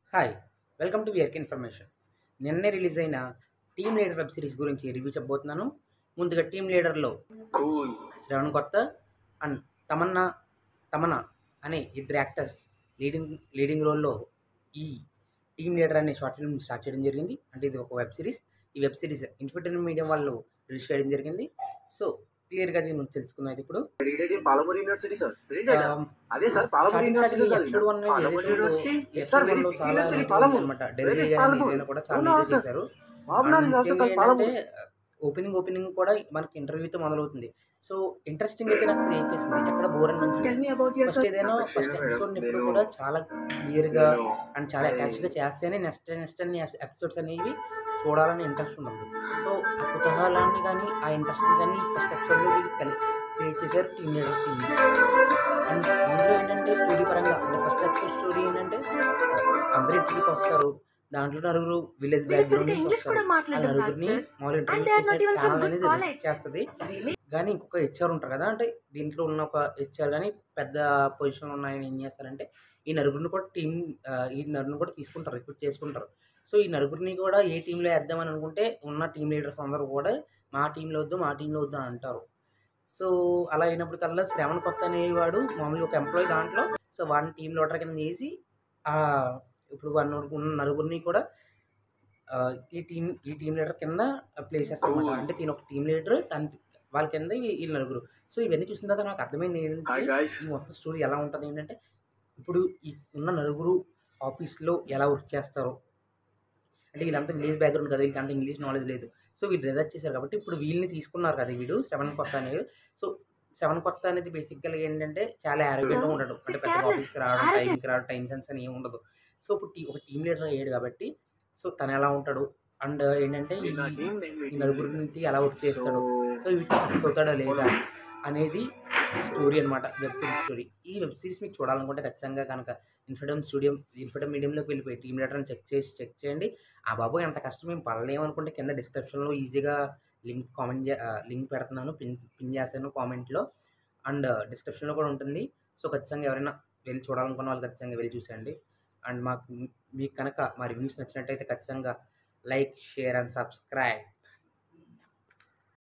Hi welcome to వియర్క్ information నిన్నే release అయిన టీమ్ లీడర్ వెబ్ సిరీస్ గురించి రివ్యూ చెప్పబోతున్నాను ముందుగా టీమ్ లీడర్లో కూల్ శ్రవణ్ కొత్త అండ్ తమన్నా తమన్నా అనే ఇద్దరు యాక్టర్స్ లీడింగ్ లీడింగ్ రోల్లో ఈ టీమ్ లీడర్ అనే షార్ట్ ఫిల్మ్ స్టార్ట్ చేయడం జరిగింది అంటే ఇది ఒక వెబ్ సిరీస్ ఈ వెబ్ సిరీస్ ఇన్ఫర్టైన్మెంట్ మీడియం వాళ్ళు రిలీజ్ చేయడం జరిగింది సో క్లియర్గా దీని గురించి తెలుసుకుందాం అయితే ఇప్పుడు రీడెడ్ ఇన్ పాలమూరు యూనివర్సిటీ సార్ రీడెడ్ Um, అదే sir Palamuru starting university starting sir episode one Palamuru university episode sir very వన్లో బిగ్ చాలా యూనివర్సిటీ neat పాలమూరు అన్నమాట Where డెలివరీ is పాలమూరు ఏదైనా కూడా చాలా No, no, నీట్గా sir. చేశారు బాబునార్ is also call Palamuru opening opening కూడా మనకి ఇంటర్వ్యూతో మొదలవుతుంది సో ఇంట్రెస్టింగ్ అయితే నాకు క్రియేట్ చేసింది ఎక్కడ బోర్ అని మంచి Tell me about first yourself. ఏదైనా నాకు ఫస్ట్ share ఎపిసోడ్ ఎప్పుడు నేను- కూడా చాలా క్లియర్గా నేను అండ్ చాలా I- అటాచ్గా చేస్తేనే నెక్స్ట్ నెక్స్ట్ అన్ని ఎపిసోడ్స్ అనేవి చూడాలని ఇంట్రెస్ట్ ఉంటుంది సో ఆ కుతూహలాన్ని కానీ ఆ ఇంట్రెస్ట్ కానీ ఫస్ట్ ఎపిసోడ్లో వీళ్ళు కలి క్రియేట్ చేశారు టీమ్ లీడర్ టీమ్ అండ్ ఇందులో ఏంటంటే స్టోరీ పరంగా అంటే ఫస్ట్ ఎపిసోడ్ స్టోరీ ఏంటంటే అందరు ఇంటికి వస్తారు దాంట్లో నలుగురు విలేజ్ మీరు బ్యాక్గ్రౌండ్ సరిగ్గా నుంచి ఇంగ్లీష్ వస్తారు కూడా ఆ మాట్లాడడం కాదు నలుగురిని సార్ మామూలు And interview they are not చేసే even from ఛానల్ good అనేది college. చేస్తుంది Really? కానీ ఇంకొక హెచ్ఆర్ ఉంటారు కదా అంటే దీంట్లో ఉన్న ఒక హెచ్ఆర్ కానీ పెద్ద పొజిషన్ ఉన్న ఆయన ఏం చేస్తారంటే ఈ నలుగురిని కూడా టీం ఈ నలుగురిని కూడా తీసుకుంటారు రిక్రూట్ చేసుకుంటారు సో ఈ నలుగురిని కూడా ఏ టీంలో వేద్దామని అనుకుంటే ఉన్న టీం లీడర్స్ అందరూ కూడా మా టీంలో వద్దు మా టీంలో వద్దు అని అంటారు సో అలా అయినప్పుడు కల్లా శ్రవణ్ కొత్త అనేవాడు మామూలుగా ఒక ఎంప్లాయీ దాంట్లో సో వాడిని టీం లీడర్ కింద చేసి ఆ, ఇప్పుడు వాడిని ఉన్న నలుగురిని కూడా ఆ, ఈ టీం ఈ టీం లీడర్ కింద ప్లేస్ చేస్తారన్నమాట Cool. అంటే దీని ఒక టీం లీడర్ తన వాళ్ళ కింద ఈ- వీళ్ళు నలుగురు సో ఇవన్నీ చూసిన తర్వాత నాకు అర్థమైంది హాయ్ ఏంటంటే గైస్ ఈ మొత్తం స్టోరీ ఎలా ఉంటుంది ఏంటంటే ఇప్పుడు ఈ ఉన్న నలుగురు ఆఫీస్లో ఎలా వర్క్ చేస్తారో అంటే వీళ్ళంతా విలేజ్ బ్యాక్గ్రౌండ్ కదా వీళ్ళకి అంత ఇంగ్లీష్ నాలెడ్జ్ లేదు సో వీళ్ళు రిజర్వ్ చేశారు కాబట్టి ఇప్పుడు వీళ్ళని తీసుకున్నారు కదా వీడు సెవెన్ కొత్త అనేది సో సెవెన్ కొత్త అనేది బేసిక్గా ఏంటంటే చాలా యారోగ్యంగా ఉండడు అంటే పెద్ద ఆఫీస్కి రావడం టైంకి రావడం టైం సెన్స్ అని ఏమి ఉండదు సో ఇప్పుడు టీ- ఒక టీం లీడర్ అయ్యాడు కాబట్టి సో తను ఎలా ఉంటాడు అండ్ ఏంటంటే ఈ నా టీం ఈ నలుగురి నుంచి ఎలా వర్క్ చేస్తాడు సో సో వీటికి సక్సెస్ అవుతాడా లేదా అనేది స్టోరీ అనమాట వెబ్ సిరీస్ స్టోరీ ఈ వెబ్ సిరీస్ మీకు చూడాలనుకుంటే ఖచ్చితంగా కనుక ఇన్ఫిడమ్ స్టూడియం ఇన్ఫిడమ్ మీడియంలోకి వెళ్ళిపోయి టీమ్ లెటర్ అని చెక్ చేసి చెక్ చేయండి ఆ బాబు ఎంత కష్టం మేము పడలేము అనుకుంటే కింద డిస్క్రిప్షన్లో ఈజీగా లింక్ కామెంట్ లింక్ పెడుతున్నాను పిన్ పిన్ చేస్తాను కామెంట్లో అండ్ డిస్క్రిప్షన్లో కూడా ఉంటుంది సో ఖచ్చితంగా ఎవరైనా వెళ్ళి చూడాలనుకున్న వాళ్ళు ఖచ్చితంగా వెళ్ళి చూసేయండి అండ్ మాకు మీకు కనుక మా రివ్యూస్ నచ్చినట్టయితే ఖచ్చితంగా లైక్ షేర్ అండ్ సబ్స్క్రైబ్